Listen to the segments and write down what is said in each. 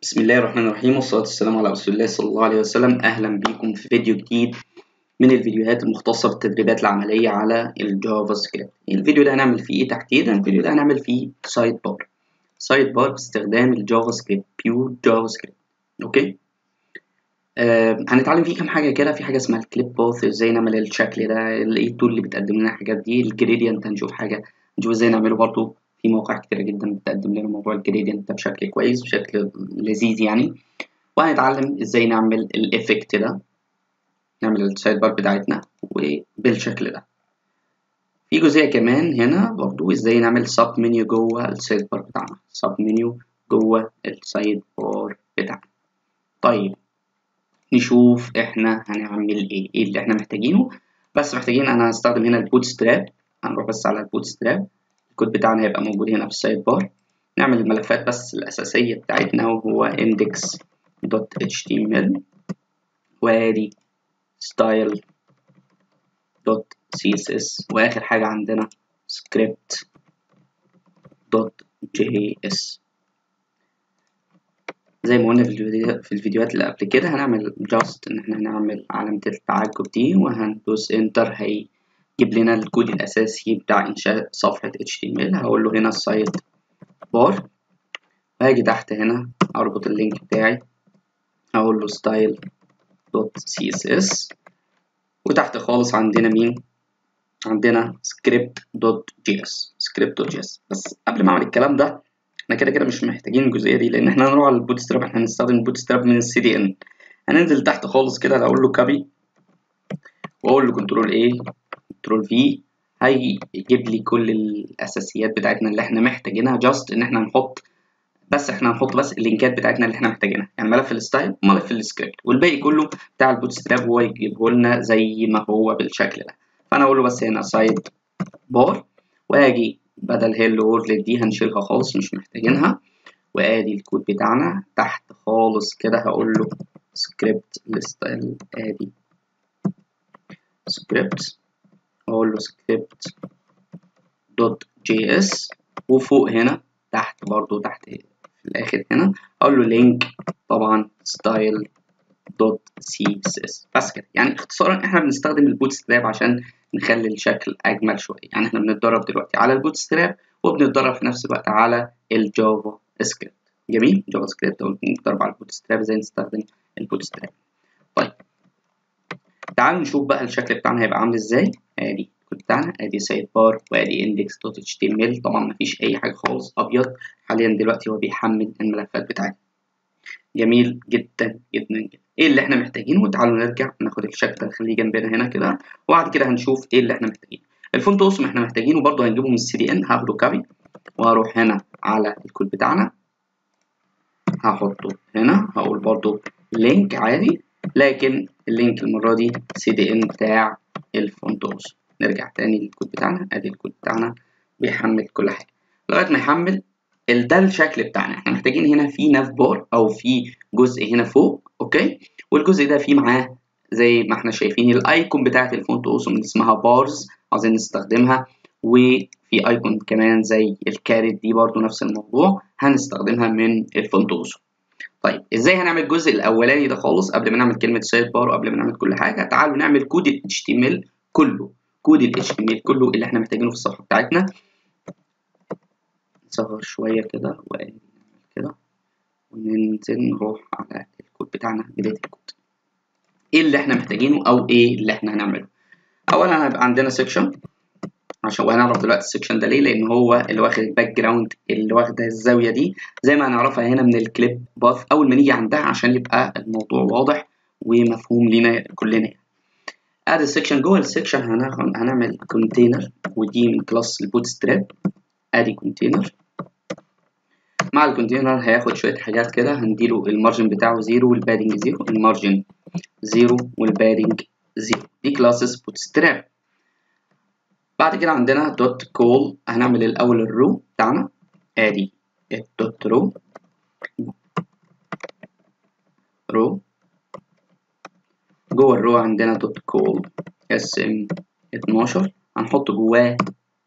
بسم الله الرحمن الرحيم والصلاة والسلام على رسول الله صلى الله عليه وسلم أهلا بكم في فيديو جديد من الفيديوهات المختصة بالتدريبات العملية على الجافا سكريبت الفيديو ده هنعمل فيه إيه تحديدا الفيديو ده هنعمل فيه سايد بار سايد بار باستخدام الجافا سكريبت بيور جافا سكريبت أوكي آه هنتعلم فيه كام حاجة كده في حاجة اسمها الكليب باث ازاي نعمل الشكل ده ايه التول اللي بتقدم لنا الحاجات دي الجريدينت هنشوف حاجة نشوف ازاي نعمله برضه في مواقع كتيرة جدا بتقدم لنا موضوع الجريدينت ده بشكل كويس بشكل لذيذ يعني وهنتعلم ازاي نعمل الافكت ده نعمل السايد بار بتاعتنا وبالشكل ده في جزئية كمان هنا برضو ازاي نعمل سب منيو جوه السايد بار بتاعنا سب منيو جوه السايد بار بتاعنا طيب نشوف احنا هنعمل ايه ايه اللي احنا محتاجينه بس محتاجين انا هستخدم هنا البوت ستراب هنروح بس على البوت ستراب الكود بتاعنا هيبقى موجود هنا في السايد بار نعمل الملفات بس الأساسية بتاعتنا وهو index.html وادي style.css وآخر حاجة عندنا script.js زي ما قلنا في الفيديوهات اللي قبل كده هنعمل just إن احنا هنعمل علامة التعجب دي وهندوس enter هي يجيب لنا الكود الأساسي بتاع إنشاء صفحة HTML هقول له هنا السايد بار هاجي تحت هنا أربط اللينك بتاعي هقول له style.css وتحت خالص عندنا مين عندنا script.js script.js بس قبل ما أعمل الكلام ده احنا كده كده مش محتاجين الجزئية دي لأن احنا هنروح على البوت ستراب احنا هنستخدم البوت ستراب من السي دي ان هننزل تحت خالص كده هقول له كوبي واقول له كنترول ايه كنترول في هيجيب لي كل الاساسيات بتاعتنا اللي احنا محتاجينها جاست ان احنا نحط بس احنا هنحط بس اللينكات بتاعتنا اللي احنا محتاجينها يعني ملف الستايل وملف السكريبت والباقي كله بتاع البوت ستراب هو يجيبه لنا زي ما هو بالشكل ده فانا اقول له بس هنا سايد بار واجي بدل هيلو وورلد دي هنشيلها خالص مش محتاجينها وادي الكود بتاعنا تحت خالص كده هقول له سكريبت الستايل ادي سكريبت اقول له سكريبت دوت جي اس وفوق هنا تحت برضو تحت في الاخر هنا اقول له لينك طبعا ستايل دوت سي اس اس بس كده يعني اختصارا احنا بنستخدم البوت ستراب عشان نخلي الشكل اجمل شويه يعني احنا بنتدرب دلوقتي على البوت ستراب وبنتدرب في نفس الوقت على الجافا سكريبت جميل جافا سكريبت بنتدرب على البوت ستراب ازاي نستخدم البوت ستراب طيب تعالوا نشوف بقى الشكل بتاعنا هيبقى عامل ازاي ادي الكود بتاعنا ادي سايد بار وادي اندكس دوت اتش تي ام ال طبعا مفيش اي حاجه خالص ابيض حاليا دلوقتي هو بيحمل الملفات بتاعتنا جميل جدا جدا جدا ايه اللي احنا محتاجينه تعالوا نرجع ناخد الشكل ده نخليه جنبنا هنا كده وبعد كده هنشوف ايه اللي احنا محتاجينه الفونت اوسم احنا محتاجينه برضه هنجيبه من السي دي ان هاخده كابي وهروح هنا على الكود بتاعنا هحطه هنا هقول برضه لينك عادي لكن اللينك المرة دي سي دي ان بتاع الفونت اوسم نرجع تاني للكود بتاعنا ادي الكود بتاعنا بيحمل كل حاجة لغاية ما يحمل ده الشكل بتاعنا احنا محتاجين هنا في ناف بار او في جزء هنا فوق اوكي والجزء ده فيه معاه زي ما احنا شايفين الايكون بتاعت الفونت اوسم اللي اسمها بارز عايزين نستخدمها وفي ايكون كمان زي الكارت دي برضو نفس الموضوع هنستخدمها من الفونت اوسم طيب ازاي هنعمل الجزء الاولاني ده خالص قبل ما نعمل كلمه سايد بار وقبل ما نعمل كل حاجه تعالوا نعمل كود ال HTML كله كود ال HTML كله اللي احنا محتاجينه في الصفحه بتاعتنا نصغر شويه كده وادي كده وننزل نروح على الكود بتاعنا بدايه الكود ايه اللي احنا محتاجينه او ايه اللي احنا هنعمله اولا هيبقى عندنا سيكشن عشان وهنعرف دلوقتي السكشن ده ليه لان هو اللي واخد الباك جراوند اللي واخده الزاويه دي زي ما هنعرفها هنا من الكليب باث اول ما نيجي عندها عشان يبقى الموضوع واضح ومفهوم لينا كلنا ادي السكشن جوه السكشن هنعمل كونتينر ودي من كلاس البوت ستراب ادي كونتينر مع الكونتينر هياخد شويه حاجات كده هنديله المارجن بتاعه زيرو والبادنج زيرو المارجن زيرو والبادنج زيرو دي كلاسز بوت ستراب بعد كده عندنا دوت كول هنعمل الاول الرو بتاعنا ادي الدوت رو رو جوه الرو عندنا دوت كول اس ام 12 هنحط جواه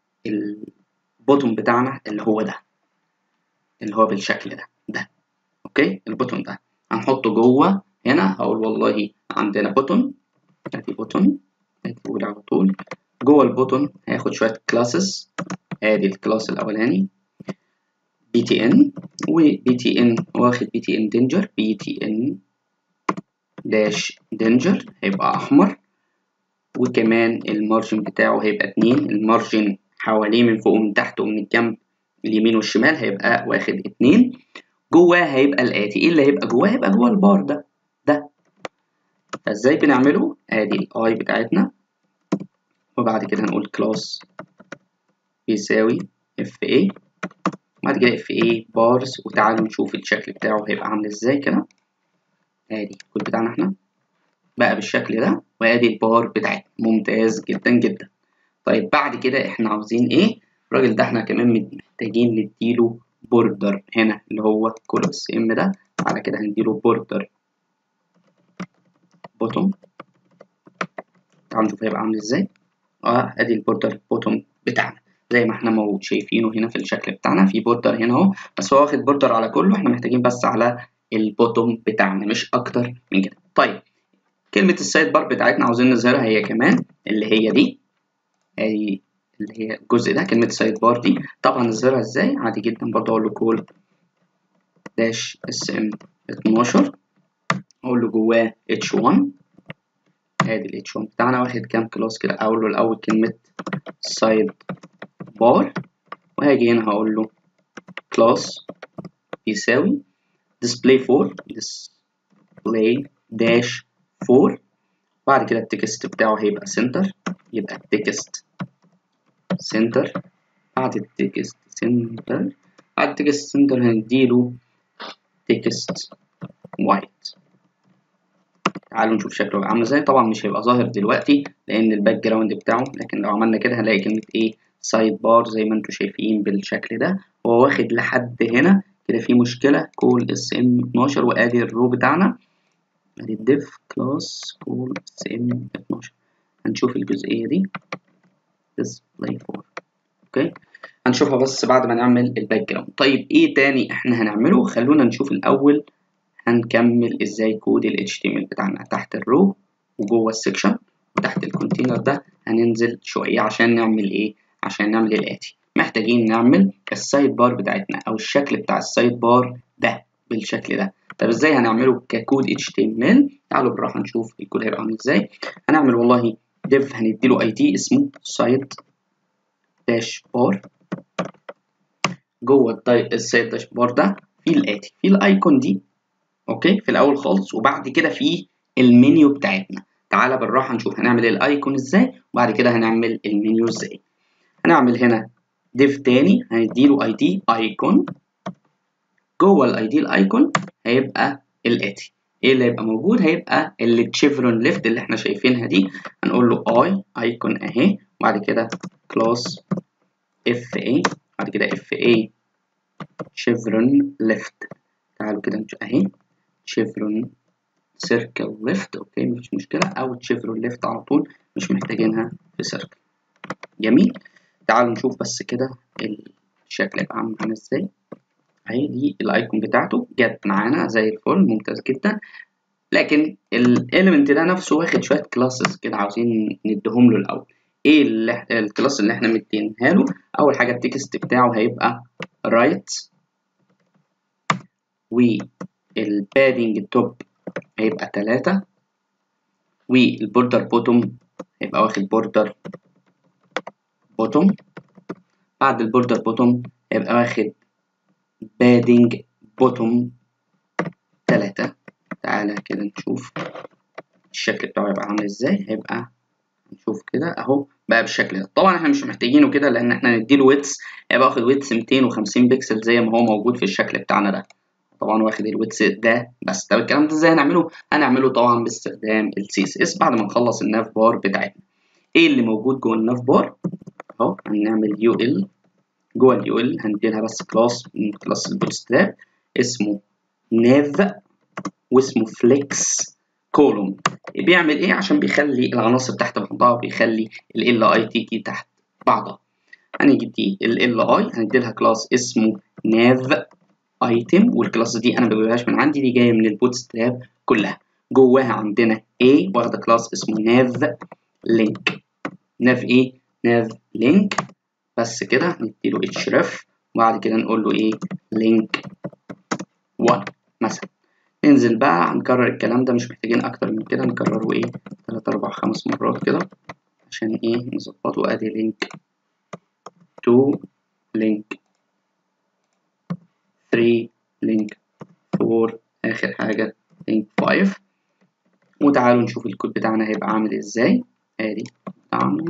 البوتوم بتاعنا اللي هو ده اللي هو بالشكل ده ده اوكي البوتون ده هنحطه جوه هنا هقول والله عندنا بوتون ادي بوتون ادي على طول جوه البوتون هياخد شويه كلاسز ادي الكلاس الاولاني بي تي ان وبي تي ان واخد بي تي ان دينجر بي تي ان داش دينجر هيبقى احمر وكمان المارجن بتاعه هيبقى اتنين المارجن حواليه من فوق ومن تحت ومن الجنب اليمين والشمال هيبقى واخد اتنين جواه هيبقى الآتي ايه اللي هيبقى جواه هيبقى جوه البار ده ده فازاي بنعمله ادي الاي بتاعتنا وبعد كده هنقول كلاس بيساوي اف اي بعد كده اف اي بارز وتعالوا نشوف الشكل بتاعه هيبقى عامل ازاي كده ادي الكود بتاعنا احنا بقى بالشكل ده وادي البار بتاعتنا ممتاز جدا جدا طيب بعد كده احنا عاوزين ايه الراجل ده احنا كمان محتاجين نديله بوردر هنا اللي هو كل اس ام ده على كده هنديله بوردر بوتوم تعالوا نشوف هيبقى عامل ازاي اه ادي البوردر بوتوم بتاعنا زي ما احنا مو شايفينه هنا في الشكل بتاعنا في بوردر هنا اهو بس هو واخد بوردر على كله احنا محتاجين بس على البوتوم بتاعنا مش اكتر من كده طيب كلمة السايد بار بتاعتنا عاوزين نظهرها هي كمان اللي هي دي ادي اللي هي الجزء ده كلمة سايد بار دي طبعا نظهرها ازاي عادي جدا برضه اقول له كول داش اس ام 12 اقول له جواه اتش 1 ادي الاتش 1 بتاعنا واخد كام كلاس كده اقول له الاول كلمة سايد بار وهاجي هنا هقول له كلاس يساوي display 4 display dash 4 بعد كده التكست بتاعه هيبقى center يبقى التكست center بعد التكست center بعد التكست center هنديله تكست white تعالوا نشوف شكله عامل ازاي طبعا مش هيبقى ظاهر دلوقتي لان الباك جراوند بتاعه لكن لو عملنا كده هنلاقي كلمة ايه سايد بار زي ما انتم شايفين بالشكل ده هو واخد لحد هنا كده في مشكلة كول اس ام 12 وادي الرو بتاعنا ادي الديف كلاس كول اس ام 12 هنشوف الجزئية دي display 4 اوكي هنشوفها بس بعد ما نعمل الباك جراوند طيب ايه تاني احنا هنعمله خلونا نشوف الاول هنكمل ازاي كود ال HTML بتاعنا تحت الرو وجوه السكشن وتحت الكونتينر ده هننزل شوية عشان نعمل ايه عشان نعمل الاتي محتاجين نعمل السايد بار بتاعتنا او الشكل بتاع السايد بار ده بالشكل ده طب ازاي هنعمله ككود HTML تعالوا بالراحة نشوف الكود هيبقى عامل ازاي هنعمل والله div هنديله اي دي اسمه سايد داش بار جوه السايد داش بار ده في الاتي في الايكون دي اوكي في الاول خالص وبعد كده في المنيو بتاعتنا تعالى بالراحه نشوف هنعمل الايكون ازاي وبعد كده هنعمل المنيو ازاي هنعمل هنا div تاني هنديله اي دي ايكون جوه الاي دي الايكون هيبقى الاتي ايه اللي هيبقى موجود هيبقى اللي تشيفرون ليفت اللي احنا شايفينها دي هنقول له اي ايكون اهي وبعد كده كلاس اف اي بعد كده اف اي شيفرون ليفت تعالوا كده نشوف اهي شيفرون سيركل ليفت اوكي مفيش مشكله او تشيفرون ليفت على طول مش محتاجينها في سيركل جميل تعالوا نشوف بس كده الشكل هيبقى عامل معانا ازاي اهي دي الايكون بتاعته جت معانا زي الفل ممتاز جدا لكن الاليمنت ده نفسه واخد شويه كلاسز كده عاوزين نديهم له الاول ايه اللي الكلاس اللي احنا مدينها له اول حاجه التكست بتاعه هيبقى رايت والبادنج توب هيبقى تلاتة والبوردر بوتوم هيبقى واخد بوردر بوتوم بعد البوردر بوتوم هيبقى واخد بادنج بوتوم تلاتة تعالى كده نشوف الشكل بتاعه هيبقى عامل ازاي هيبقى نشوف كده اهو بقى بالشكل ده طبعا احنا مش محتاجينه كده لان احنا نديله ويتس هيبقى واخد ويتس 250 بكسل زي ما هو موجود في الشكل بتاعنا ده طبعا واخد الويتس ده بس طب الكلام ده ازاي هنعمله هنعمله طبعا باستخدام السي اس اس بعد ما نخلص الناف بار بتاعتنا ايه اللي موجود جوه الناف بار اهو هنعمل يو ال جوه اليو ال هنديلها بس كلاس من كلاس البوتستراب اسمه ناف واسمه فليكس كولوم بيعمل ايه عشان بيخلي العناصر تحت بعضها وبيخلي ال اي تي تي تحت بعضها هنيجي دي ال اي هنديلها كلاس اسمه ناف ايتم والكلاس دي انا ما بجيبهاش من عندي دي جايه من البوت ستراب كلها جواها عندنا A واخده كلاس اسمه nav link nav ايه nav link بس كده نديله href وبعد كده نقول له ايه link 1 مثلا ننزل بقى هنكرر الكلام ده مش محتاجين اكتر من كده نكرره ايه 3 4 5 مرات كده عشان ايه نظبطه ادي link 2 link 3 link 4 اخر حاجه link 5 وتعالوا نشوف الكود بتاعنا هيبقى عامل ازاي ادي بتاعنا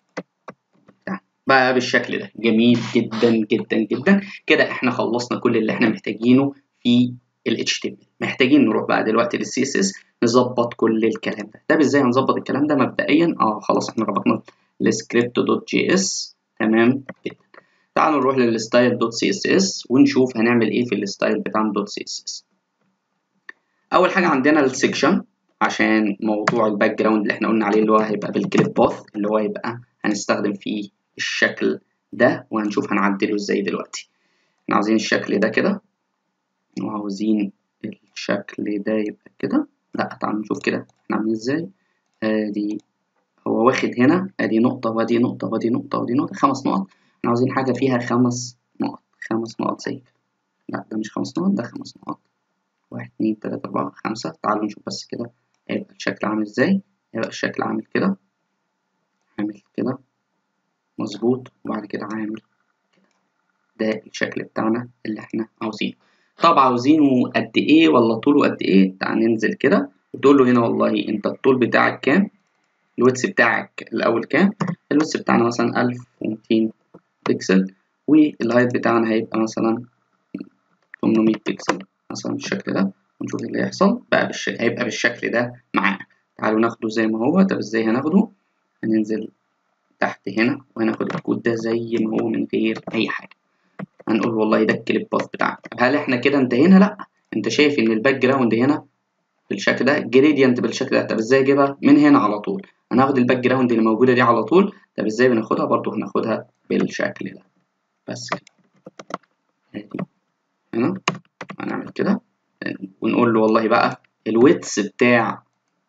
بقى بالشكل ده جميل جدا جدا جدا كده احنا خلصنا كل اللي احنا محتاجينه في ال HTML محتاجين نروح بقى دلوقتي لل CSS نظبط كل الكلام ده طب ازاي هنظبط الكلام ده مبدئيا اه خلاص احنا ربطنا السكريبت.js تمام جدا تعالوا نروح للستايل.css ونشوف هنعمل ايه في الستايل بتاعنا .css اول حاجه عندنا السكشن عشان موضوع الباك جراوند اللي احنا قلنا عليه اللي هو هيبقى بالكليب باث اللي هو هيبقى هنستخدم فيه الشكل ده وهنشوف هنعدله ازاي دلوقتي احنا عاوزين الشكل ده كده وعاوزين الشكل ده يبقى كده لا تعالوا نشوف كده احنا عاملين ازاي ادي هو واخد هنا ادي نقطة وادي نقطة وادي نقطة وادي نقطة خمس نقط احنا عاوزين حاجة فيها خمس نقط خمس نقط زي كده لا ده مش خمس نقط ده خمس نقط واحد اتنين تلاتة أربعة خمسة تعالوا نشوف بس كده هيبقى الشكل عامل ازاي هيبقى الشكل عامل كده عامل كده مظبوط وبعد كده عامل كده ده الشكل بتاعنا اللي احنا عاوزينه طب عاوزينه قد ايه ولا طوله قد ايه تعال ننزل كده وتقول له هنا والله انت الطول بتاعك كام الويتس بتاعك الاول كام الويتس بتاعنا مثلا 1200 بكسل والهايت بتاعنا هيبقى مثلا 800 بكسل مثلا بالشكل ده ونشوف اللي هيحصل بقى بالشكل هيبقى بالشكل ده معانا تعالوا ناخده زي ما هو طب ازاي هناخده هننزل تحت هنا وهناخد الكود ده زي ما هو من غير اي حاجه هنقول والله ده الكليب باث بتاعنا هل احنا كده انتهينا لا انت شايف ان الباك جراوند هنا بالشكل ده جريدينت بالشكل ده طب ازاي اجيبها من هنا على طول هناخد الباك جراوند اللي موجوده دي على طول طب ازاي بناخدها برضو هناخدها بالشكل ده بس كده ادي هنا هنعمل كده ونقول له والله بقى الويتس بتاع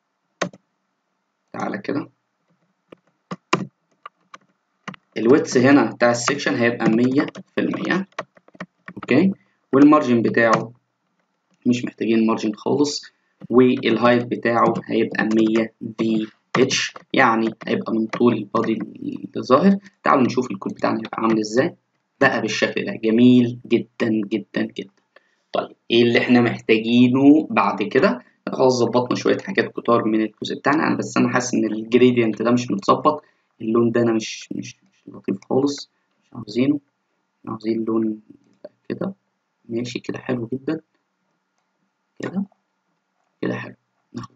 تعالى كده الويتس هنا بتاع السكشن هيبقى مية في المية اوكي والمارجن بتاعه مش محتاجين مارجن خالص والهايت بتاعه هيبقى مية في اتش يعني هيبقى من طول البادي اللي ظاهر تعالوا نشوف الكود بتاعنا هيبقى عامل ازاي بقى بالشكل ده جميل جدا جدا جدا طيب ايه اللي احنا محتاجينه بعد كده خلاص ظبطنا شويه حاجات كتار من الجزء بتاعنا انا بس انا حاسس ان الجريدينت ده مش متظبط اللون ده انا مش مش مش لطيف خالص مش عاوزينه عاوزين لون يبقى كده ماشي كده حلو جدا كده كده حلو ناخد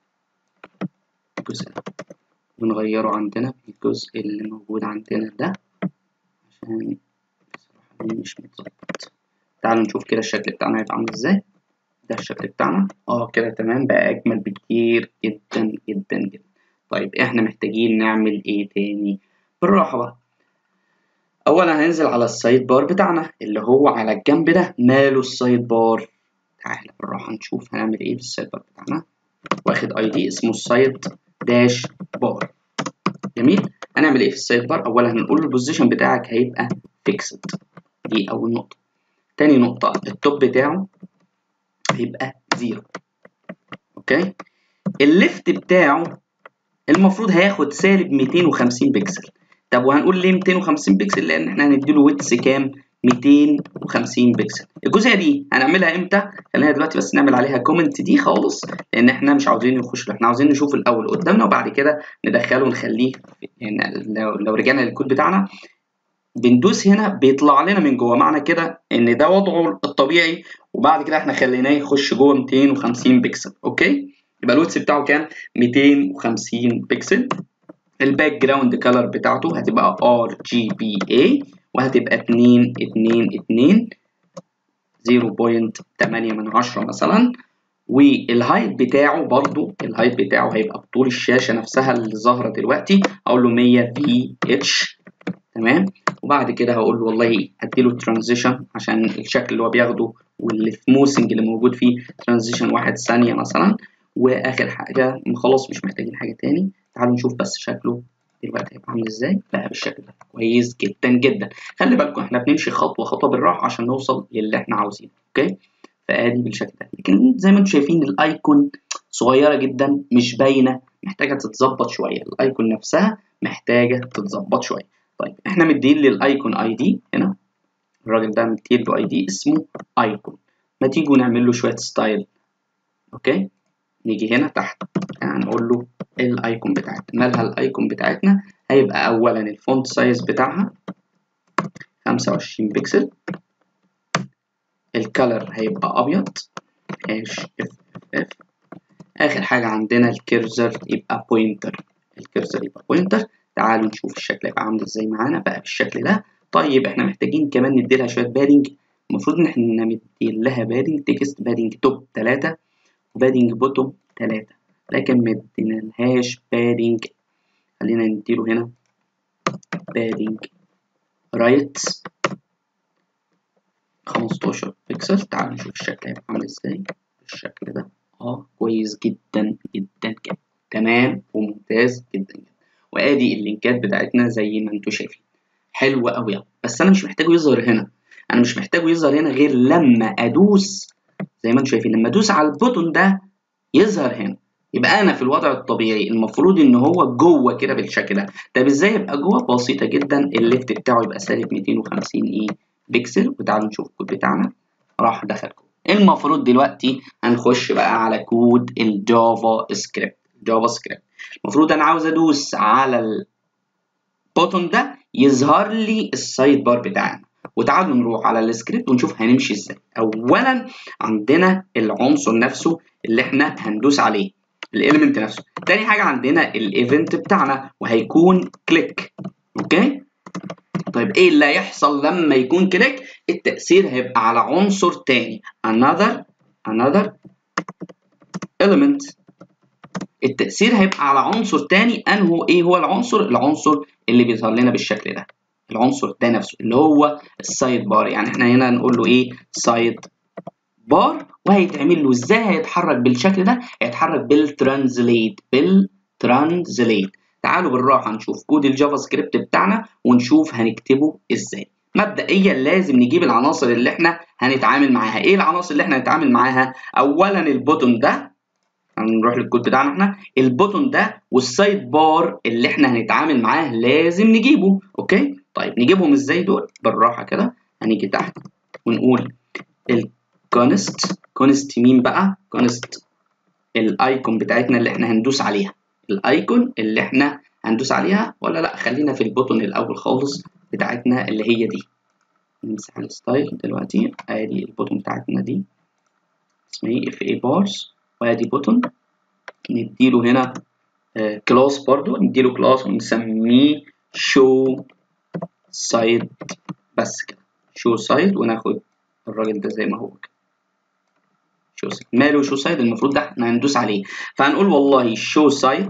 الجزء ده ونغيره عندنا الجزء اللي موجود عندنا ده عشان بصراحة مش متظبط تعالوا نشوف كده الشكل بتاعنا هيبقى عامل ازاي ده الشكل بتاعنا اه كده تمام بقى اجمل بكتير جدا جدا جدا طيب احنا محتاجين نعمل ايه تاني بالراحة بقى اولا هننزل على السايد بار بتاعنا اللي هو على الجنب ده ماله السايد بار تعالى بالراحة نشوف هنعمل ايه بالسايد بار بتاعنا واخد اي دي اسمه السايد داش بار جميل هنعمل ايه في السايد بار اولا هنقول البوزيشن بتاعك هيبقى فيكسد دي اول نقطة تاني نقطة التوب بتاعه هيبقى زيرو اوكي الليفت بتاعه المفروض هياخد سالب 250 بكسل طب وهنقول ليه 250 بكسل لان احنا هنديله ويتس كام 250 بكسل الجزئيه دي هنعملها امتى خلينا دلوقتي بس نعمل عليها كومنت دي خالص لان احنا مش عاوزين نخش احنا عاوزين نشوف الاول قدامنا وبعد كده ندخله ونخليه يعني لو, لو رجعنا للكود بتاعنا بندوس هنا بيطلع لنا من جوه معنى كده ان ده وضعه الطبيعي وبعد كده احنا خليناه يخش جوه 250 بكسل اوكي يبقى الويتس بتاعه كام 250 بكسل الباك جراوند كلر بتاعته هتبقى ار جي بي اي وهتبقى 2 2 2 0.8 من عشرة مثلا والهايت بتاعه برضو الهايت بتاعه هيبقى بطول الشاشة نفسها اللي ظاهرة دلوقتي هقول له 100 في اتش تمام وبعد كده هقول له والله اديله ترانزيشن عشان الشكل اللي هو بياخده واللي في موسنج اللي موجود فيه ترانزيشن واحد ثانيه مثلا واخر حاجه خلاص مش محتاجين حاجه تاني تعالوا نشوف بس شكله دلوقتي هيبقى عامل ازاي بقى بالشكل ده كويس جدا جدا خلي بالكم احنا بنمشي خطوه خطوه بالراحه عشان نوصل للي احنا عاوزينه اوكي فادي بالشكل ده لكن زي ما انتم شايفين الايكون صغيره جدا مش باينه محتاجه تتظبط شويه الايكون نفسها محتاجه تتظبط شويه طيب احنا مدين للايكون اي دي هنا الراجل ده مدين له اي دي اسمه ايكون ما تيجوا نعمل له شويه ستايل اوكي نيجي هنا تحت هنقول له الايكون بتاعتنا مالها الايكون بتاعتنا هيبقى اولا الفونت سايز بتاعها 25 بكسل الكالر هيبقى ابيض هاش اف اف اخر حاجه عندنا الكيرزر يبقى بوينتر الكيرزر يبقى بوينتر تعالوا نشوف الشكل هيبقى عامل ازاي معانا بقى بالشكل ده طيب احنا محتاجين كمان ندي لها شويه بادنج المفروض ان احنا ندي لها بادنج تكست بادنج توب 3 وبادنج بوتوم 3 لكن ما ادينالهاش بادنج خلينا نديله هنا بادنج رايت 15 بكسل تعالوا نشوف الشكل هيبقى عامل ازاي بالشكل ده اه كويس جدا جدا جدا تمام وممتاز جدا جدا وادي اللينكات بتاعتنا زي ما انتم شايفين حلوه قوي بس انا مش محتاجه يظهر هنا انا مش محتاجه يظهر هنا غير لما ادوس زي ما انتم شايفين لما ادوس على البوتون ده يظهر هنا يبقى انا في الوضع الطبيعي المفروض ان هو جوه كده بالشكل ده طب ازاي يبقى جوه بسيطه جدا الليفت بتاعه يبقى سالب 250 ايه بكسل وتعالوا نشوف الكود بتاعنا راح دخل كود المفروض دلوقتي هنخش بقى على كود الجافا سكريبت جافا سكريبت المفروض انا عاوز ادوس على البوتون ده يظهر لي السايد بار بتاعنا وتعالوا نروح على السكريبت ونشوف هنمشي ازاي اولا عندنا العنصر نفسه اللي احنا هندوس عليه الاليمنت نفسه تاني حاجه عندنا الايفنت بتاعنا وهيكون كليك اوكي طيب ايه اللي هيحصل لما يكون كليك التاثير هيبقى على عنصر تاني another another element التاثير هيبقى على عنصر تاني انه ايه هو العنصر العنصر اللي بيظهر لنا بالشكل ده العنصر ده نفسه اللي هو السايد بار يعني احنا هنا نقول له ايه سايد بار وهيتعمل له ازاي هيتحرك بالشكل ده هيتحرك بالترانزليت بالترانزليت تعالوا بالراحه نشوف كود الجافا سكريبت بتاعنا ونشوف هنكتبه ازاي مبدئيا لازم نجيب العناصر اللي احنا هنتعامل معاها ايه العناصر اللي احنا هنتعامل معاها اولا البوتون ده هنروح للكود بتاعنا احنا البوتون ده والسايد بار اللي احنا هنتعامل معاه لازم نجيبه اوكي طيب نجيبهم ازاي دول بالراحه كده هنيجي تحت ونقول الكونست كونست مين بقى كونست الايكون بتاعتنا اللي احنا هندوس عليها الايكون اللي احنا هندوس عليها ولا لا خلينا في البوتون الاول خالص بتاعتنا اللي هي دي نمسح الستايل دلوقتي ادي البوتون بتاعتنا دي اسمها ايه اف اي بارز وادي بوتون نديله هنا آه كلاس برضو نديله كلاس ونسميه شو سايد بس كده شو سايد وناخد الراجل ده زي ما هو كده شو سايد ماله شو سايد المفروض ده احنا هندوس عليه فهنقول والله شو سايد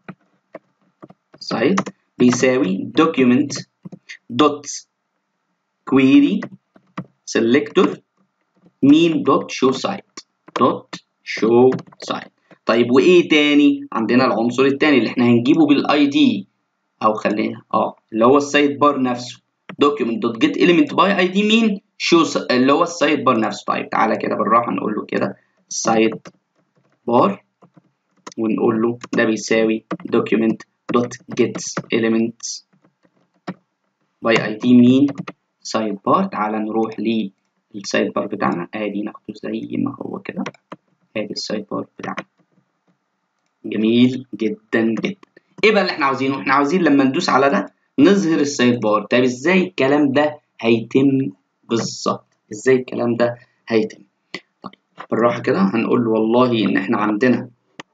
سايد بيساوي دوكيومنت دوت كويري سيلكتور مين دوت شو سايد دوت شو سايد طيب وايه تاني عندنا العنصر التاني اللي احنا هنجيبه بالاي دي او خلينا اه اللي هو السايد بار نفسه دوكيومنت دوت جيت element باي اي دي مين شو س... اللي هو السايد بار نفسه طيب تعالى كده بالراحه نقول له كده سايد بار ونقول له ده بيساوي document دوت جيت element باي اي دي مين سايد بار تعالى نروح للسايد بار بتاعنا ادي ناخده زي ما هو كده ادي السايد بار بتاعنا جميل جدا جدا ايه بقى اللي احنا عاوزينه احنا عاوزين لما ندوس على ده نظهر السايد بار طب ازاي الكلام ده هيتم بالظبط ازاي الكلام ده هيتم طيب بالراحه كده هنقول له والله ان احنا عندنا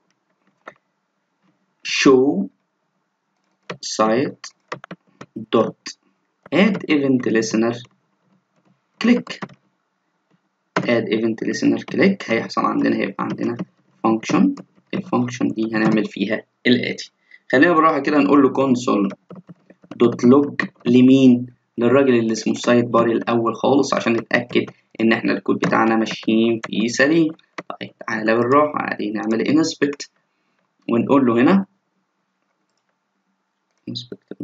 show site dot add event listener click add event listener click هيحصل عندنا هيبقى عندنا function الفانكشن دي هنعمل فيها الاتي خلينا بالراحه كده نقول له console دوت لوج لمين للراجل اللي اسمه سايد بار الاول خالص عشان نتاكد ان احنا الكود بتاعنا ماشيين فيه سليم طيب تعالى بالراحه عادي نعمل انسبكت ونقول له هنا انسبكت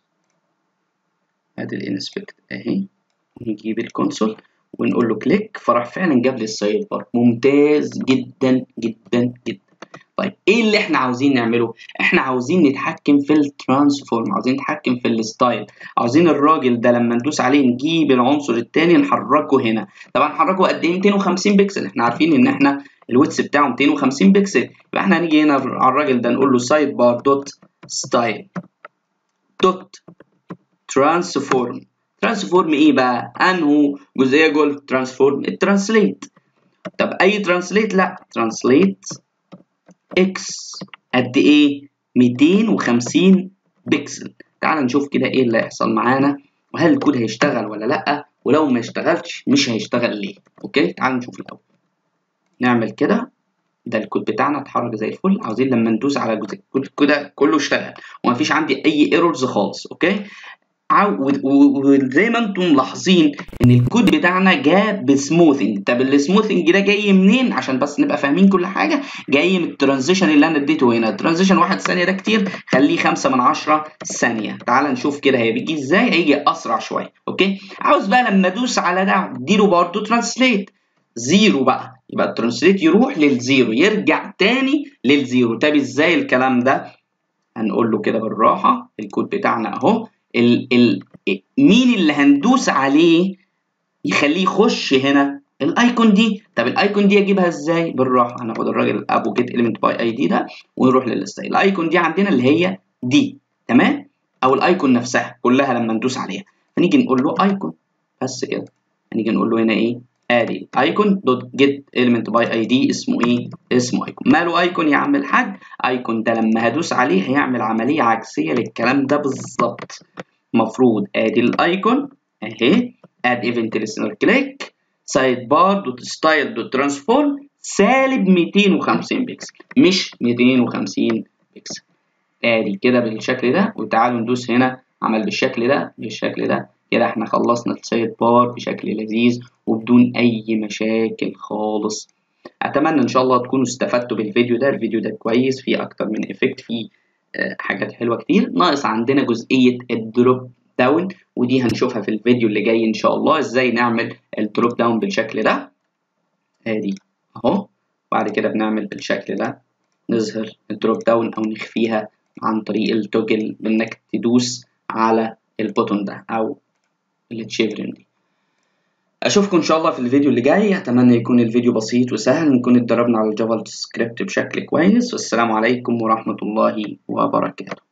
ادي الانسبكت اهي نجيب الكونسول ونقول له كليك فراح فعلا جاب لي السايد بار ممتاز جدا جدا جدا طيب ايه اللي احنا عاوزين نعمله احنا عاوزين نتحكم في الترانسفورم عاوزين نتحكم في الستايل عاوزين الراجل ده لما ندوس عليه نجيب العنصر الثاني نحركه هنا طبعا نحركه قد ايه 250 بكسل احنا عارفين ان احنا الويتس بتاعه 250 بكسل يبقى احنا هنيجي هنا على الراجل ده نقول له سايد بار دوت ستايل دوت ترانسفورم ترانسفورم ايه بقى انه جزئيه جوه الترانسفورم الترانسليت طب اي ترانسليت لا ترانسليت اكس قد ايه 250 بكسل تعال نشوف كده ايه اللي هيحصل معانا وهل الكود هيشتغل ولا لا ولو ما اشتغلش مش هيشتغل ليه اوكي تعال نشوف الاول نعمل كده ده الكود بتاعنا اتحرك زي الفل عاوزين لما ندوس على جزء كده كله اشتغل ومفيش عندي اي ايرورز خالص اوكي وزي ما انتم ملاحظين ان الكود بتاعنا جاء بسموثنج طب السموثنج ده جاي منين عشان بس نبقى فاهمين كل حاجه جاي من الترانزيشن اللي انا اديته هنا الترانزيشن واحد ثانيه ده كتير خليه خمسة من عشرة ثانيه تعال نشوف كده هي بيجي ازاي هيجي اسرع شويه اوكي عاوز بقى لما ادوس على ده اديله برضه ترانسليت زيرو بقى يبقى الترانسليت يروح للزيرو يرجع تاني للزيرو طب ازاي الكلام ده هنقول له كده بالراحه الكود بتاعنا اهو ال ال مين اللي هندوس عليه يخليه يخش هنا الايكون دي طب الايكون دي اجيبها ازاي بالراحه هناخد الراجل ابو جيت اليمنت باي اي دي ده ونروح للستايل الايكون دي عندنا اللي هي دي تمام او الايكون نفسها كلها لما ندوس عليها فنيجي نقول له ايكون بس كده هنيجي نقول له هنا ايه ادي ايكون دوت جيت اليمنت باي اي دي اسمه ايه اسمه ايكون ماله ايكون يا عم الحاج ايكون ده لما هدوس عليه هيعمل عمليه عكسيه للكلام ده بالظبط المفروض ادي الايكون اهي اد ايفنت ليسنر كليك سايد بار دوت ستايل دوت ترانسفورم سالب 250 بكسل مش 250 بكسل ادي كده بالشكل ده وتعالوا ندوس هنا عمل بالشكل ده بالشكل ده كده احنا خلصنا السايد بار بشكل لذيذ وبدون اي مشاكل خالص اتمنى ان شاء الله تكونوا استفدتوا بالفيديو ده الفيديو ده كويس فيه اكتر من افكت فيه حاجات حلوه كتير ناقص عندنا جزئيه الدروب داون ودي هنشوفها في الفيديو اللي جاي ان شاء الله ازاي نعمل الدروب داون بالشكل ده ادي اهو بعد كده بنعمل بالشكل ده نظهر الدروب داون او نخفيها عن طريق التوجل بانك تدوس على البوتون ده او التشيفرين دي اشوفكم ان شاء الله في الفيديو اللي جاي اتمنى يكون الفيديو بسيط وسهل نكون اتدربنا على الجافا سكريبت بشكل كويس والسلام عليكم ورحمه الله وبركاته